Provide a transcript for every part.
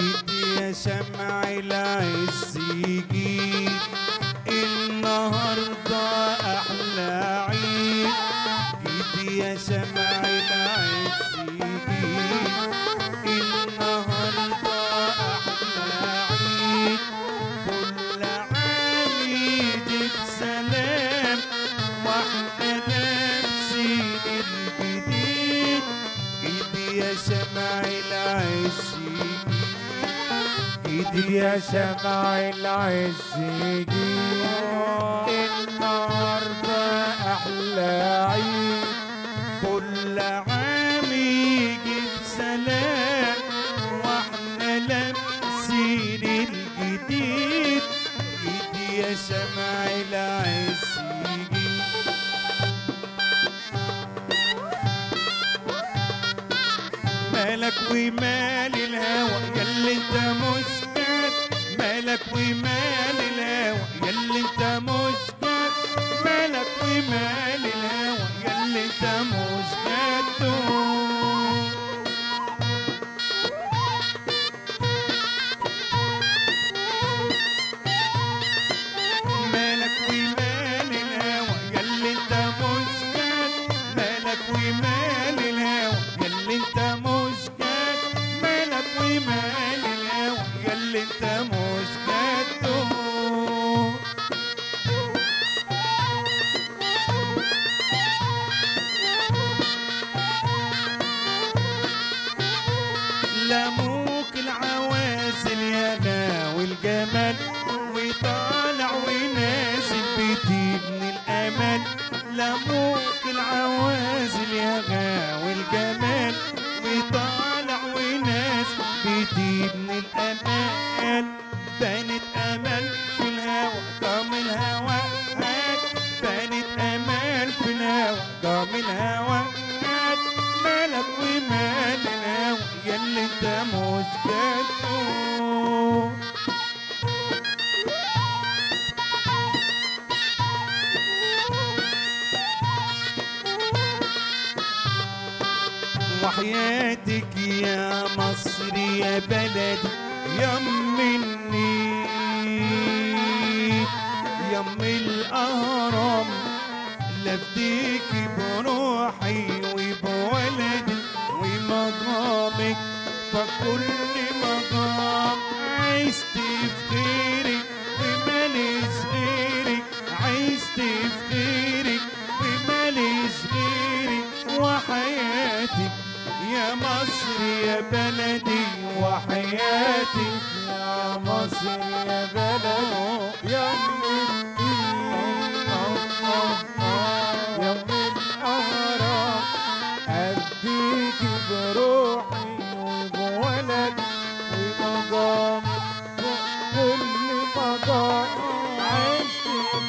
ايدي يا شمع العز يجيب النهارده احلى عيد ايدي يا شمع العز يجيب النهارده احلى عيد كل عام يجي بسلام واحنا لابسين الجديد ايدي يا شمع العز ايدي يا شمع العز يجيب النهارده احلى عيد كل عام يجي بسلام واحنا لابسين الجديد ايدي يا شمع العز يجي مالك ومال الهوى ياللي انت مش جاد مالك ومال الهوى ياللي انت مش جاد مالك ومال الهوى ياللي انت مش جاد مالك ومال الهوى ياللي انت مش جاد مالك ومال الهوى ياللي انت مش جاد مالك ومال الهوى ياللي انت مش جاد لموك العوازل يا غاوي الجمال وطالع ونازل بتبني الامل لموك العوازل يا غاوي الجمال وطالع ونازل بتبني الامل بنت امل في الهوى قام الهوى هات بنت امل في الهوى قام الهوى هات مالك ومال الهوى ياللي انت مش جاته وحياتك يا مصر يا بلدي يم النيل يم الأهرام لفديك بروحي وبولدي ومقامك فكل مقام عايز تفتكرك وماليش غيرك عايز تفتكرك وماليش غيرك وحياتك يا مصر يا بلدي وحياتك يا مصر يا بلد يا يم الأهرام أديك بروحي وبولد ومقام كل مقام عشت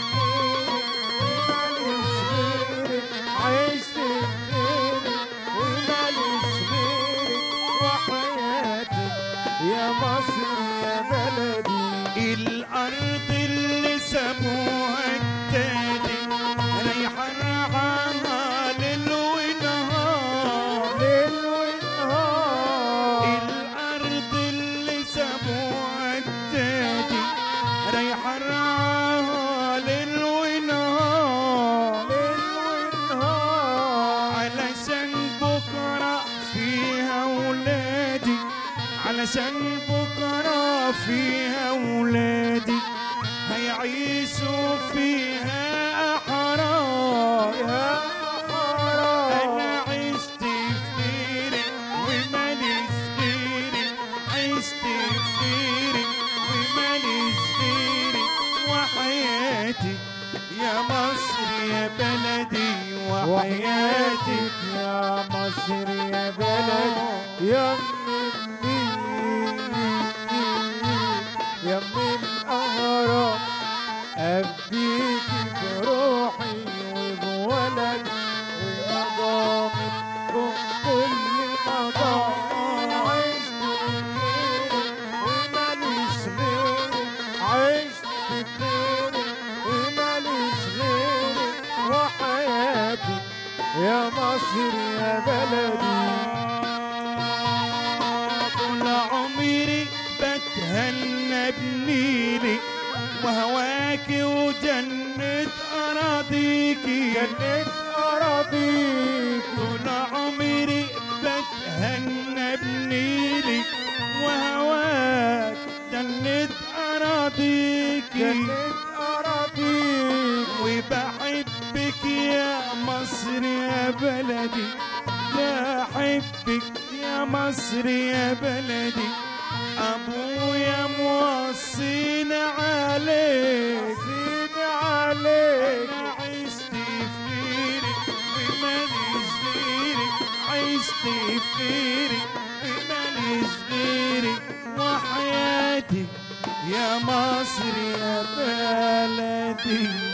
بخيرك عشت بخيرك وماليش غيرك وحياتك يا مصر يا بلدي الأرض اللي سابوها التاني رايحة رعاها ليل ونهار ليل ونهار الأرض اللي سابوها التاني رايحة رعاها ليل ونهار ليل ونهار علشان بكرة فيها ولادي علشان بكرة فيها ولادي هيعيشوا فيها أحرار يا حرام أنا عشت في غيرك وماليش غيرك عشت في غيرك وماليش غيرك وحياتك يا مصر يا بلدي وحياتك وحياتك يا مصر يا بلد يم النيل يم الأهرام أفديك بروحي وبولد ومقامك كل مقام عشت بخيرك وماليش غيرك عشت بخيرك وماليش غيرك وحياتك يا مصر يا بلدي طول عمري وهواكي وجنة أراضيكي جنة أراضيك طول عمري بتهنى بنيلك وهواك جنة أراضيكي جنة أراضيك وبحبك يا مصر يا بلدي بحبك يا مصر يا بلدي أبويا موصينا عليك سيدي عليك أنا عشت في غيرك وماليش غيرك عشت في غيرك وماليش غيرك وحياتي يا مصر يا بلدي